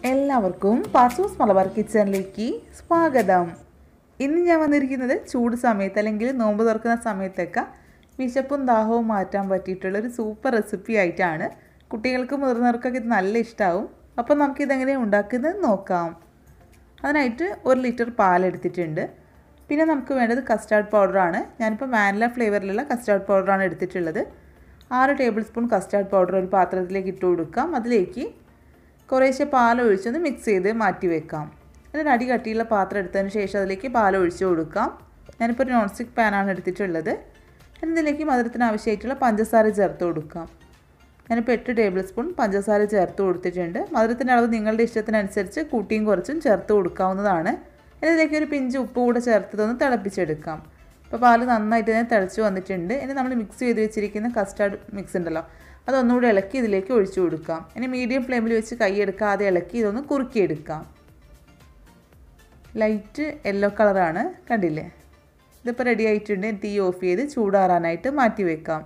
എല്ലാവർക്കും പാസൂസ് മലബാർ കിച്ചണിലേക്ക് സ്വാഗതം ഇന്ന് ഞാൻ വന്നിരിക്കുന്നത് ചൂട് സമയത്ത് അല്ലെങ്കിൽ നോമ്പ് തുറക്കുന്ന സമയത്തൊക്കെ വിശപ്പും ദാഹവും മാറ്റാൻ പറ്റിയിട്ടുള്ള ഒരു സൂപ്പർ റെസിപ്പി ആയിട്ടാണ് കുട്ടികൾക്കും മുതിർന്നവർക്കൊക്കെ ഇത് നല്ല ഇഷ്ടമാവും അപ്പോൾ നമുക്കിതെങ്ങനെയാണ് ഉണ്ടാക്കുന്നത് നോക്കാം അതിനായിട്ട് ഒരു ലിറ്റർ പാലെടുത്തിട്ടുണ്ട് പിന്നെ നമുക്ക് വേണ്ടത് കസ്റ്റാർഡ് പൗഡറാണ് ഞാനിപ്പോൾ വാനില ഫ്ലേവറിലുള്ള കസ്റ്റാർഡ് പൗഡറാണ് എടുത്തിട്ടുള്ളത് ആറ് ടേബിൾ സ്പൂൺ കസ്റ്റാർഡ് പൗഡർ ഒരു പാത്രത്തിലേക്ക് ഇട്ട് കൊടുക്കാം അതിലേക്ക് കുറേശ്ശെ പാൽ ഒഴിച്ചൊന്ന് മിക്സ് ചെയ്ത് മാറ്റി വെക്കാം എന്നിട്ട് അടി കട്ടിയുള്ള പാത്രം എടുത്തതിന് ശേഷം അതിലേക്ക് പാൽ ഒഴിച്ച് കൊടുക്കാം ഞാനിപ്പോൾ ഒരു നോൺ സ്റ്റിക്ക് പാനാണ് എടുത്തിട്ടുള്ളത് ഇതിലേക്ക് മധുരത്തിന് ആവശ്യമായിട്ടുള്ള പഞ്ചസാര ചേർത്ത് കൊടുക്കാം ഞാനിപ്പോൾ എട്ട് ടേബിൾ സ്പൂൺ പഞ്ചസാര ചേർത്ത് കൊടുത്തിട്ടുണ്ട് മധുരത്തിൻ്റെ അളവ് നിങ്ങളുടെ ഇഷ്ടത്തിനനുസരിച്ച് കൂട്ടിയും കുറച്ചും ചേർത്ത് കൊടുക്കാവുന്നതാണ് ഇതിലേക്ക് ഒരു പിഞ്ച് ഉപ്പ് കൂടെ ചേർത്തതൊന്ന് തിളപ്പിച്ചെടുക്കാം അപ്പോൾ പാല് നന്നായിട്ട് തന്നെ തിളച്ച് വന്നിട്ടുണ്ട് ഇനി നമ്മൾ മിക്സ് ചെയ്ത് വെച്ചിരിക്കുന്ന കസ്റ്റാർഡ് മിക്സ് ഉണ്ടല്ലോ അതൊന്നുകൂടി ഇളക്കി ഇതിലേക്ക് ഒഴിച്ചു കൊടുക്കാം ഇനി മീഡിയം ഫ്ലെയിമിൽ വെച്ച് കൈ എടുക്കാതെ ഇളക്കി ഇതൊന്ന് കുറുക്കിയെടുക്കാം ലൈറ്റ് യെല്ലോ കളറാണ് കണ്ടില്ലേ ഇതിപ്പോൾ റെഡി ആയിട്ടുണ്ട് തീ ഓഫ് ചെയ്ത് ചൂടാറാനായിട്ട് മാറ്റി വെക്കാം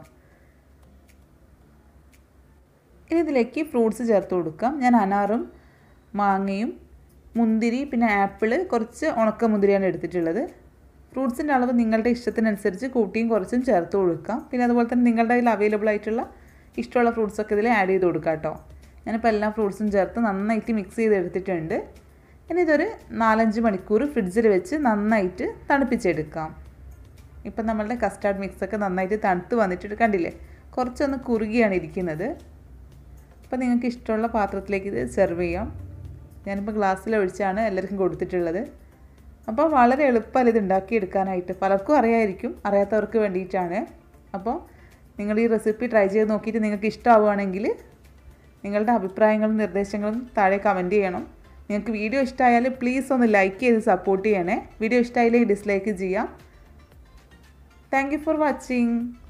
ഇനി ഇതിലേക്ക് ഫ്രൂട്ട്സ് ചേർത്ത് കൊടുക്കാം ഞാൻ അനാറും മാങ്ങയും മുന്തിരി പിന്നെ ആപ്പിൾ കുറച്ച് ഉണക്ക മുന്തിരിയാണ് എടുത്തിട്ടുള്ളത് ഫ്രൂട്ട്സിൻ്റെ അളവ് നിങ്ങളുടെ ഇഷ്ടത്തിനനുസരിച്ച് കൂട്ടിയും കുറച്ചും ചേർത്ത് കൊടുക്കാം പിന്നെ അതുപോലെ തന്നെ നിങ്ങളുടെ കയ്യിൽ അവൈലബിൾ ആയിട്ടുള്ള ഇഷ്ടമുള്ള ഫ്രൂട്ട്സൊക്കെ ഇതിൽ ആഡ് ചെയ്ത് കൊടുക്കാം കേട്ടോ ഞാനിപ്പോൾ എല്ലാ ഫ്രൂട്ട്സും ചേർത്ത് നന്നായിട്ട് മിക്സ് ചെയ്ത് എടുത്തിട്ടുണ്ട് ഇനി ഇതൊരു നാലഞ്ച് മണിക്കൂർ ഫ്രിഡ്ജിൽ വെച്ച് നന്നായിട്ട് തണുപ്പിച്ചെടുക്കാം ഇപ്പം നമ്മളുടെ കസ്റ്റാർഡ് മിക്സൊക്കെ നന്നായിട്ട് തണുത്ത് വന്നിട്ട് കണ്ടില്ലേ കുറച്ചൊന്ന് കുറുകിയാണ് ഇരിക്കുന്നത് അപ്പോൾ നിങ്ങൾക്ക് ഇഷ്ടമുള്ള പാത്രത്തിലേക്ക് ഇത് സെർവ് ചെയ്യാം ഞാനിപ്പോൾ ഗ്ലാസ്സിൽ ഒഴിച്ചാണ് എല്ലാവർക്കും കൊടുത്തിട്ടുള്ളത് അപ്പോൾ വളരെ എളുപ്പമല്ല ഇത് ഉണ്ടാക്കിയെടുക്കാനായിട്ട് പലർക്കും അറിയായിരിക്കും അറിയാത്തവർക്ക് വേണ്ടിയിട്ടാണ് അപ്പോൾ നിങ്ങൾ ഈ റെസിപ്പി ട്രൈ ചെയ്ത് നോക്കിയിട്ട് നിങ്ങൾക്ക് ഇഷ്ടമാവുകയാണെങ്കിൽ നിങ്ങളുടെ അഭിപ്രായങ്ങളും നിർദ്ദേശങ്ങളും താഴെ കമൻറ്റ് ചെയ്യണം നിങ്ങൾക്ക് വീഡിയോ ഇഷ്ടമായാൽ പ്ലീസ് ഒന്ന് ലൈക്ക് ചെയ്ത് സപ്പോർട്ട് ചെയ്യണേ വീഡിയോ ഇഷ്ടമായില്ലെങ്കിൽ ഡിസ്ലൈക്ക് ചെയ്യാം താങ്ക് യു ഫോർ വാച്ചിങ്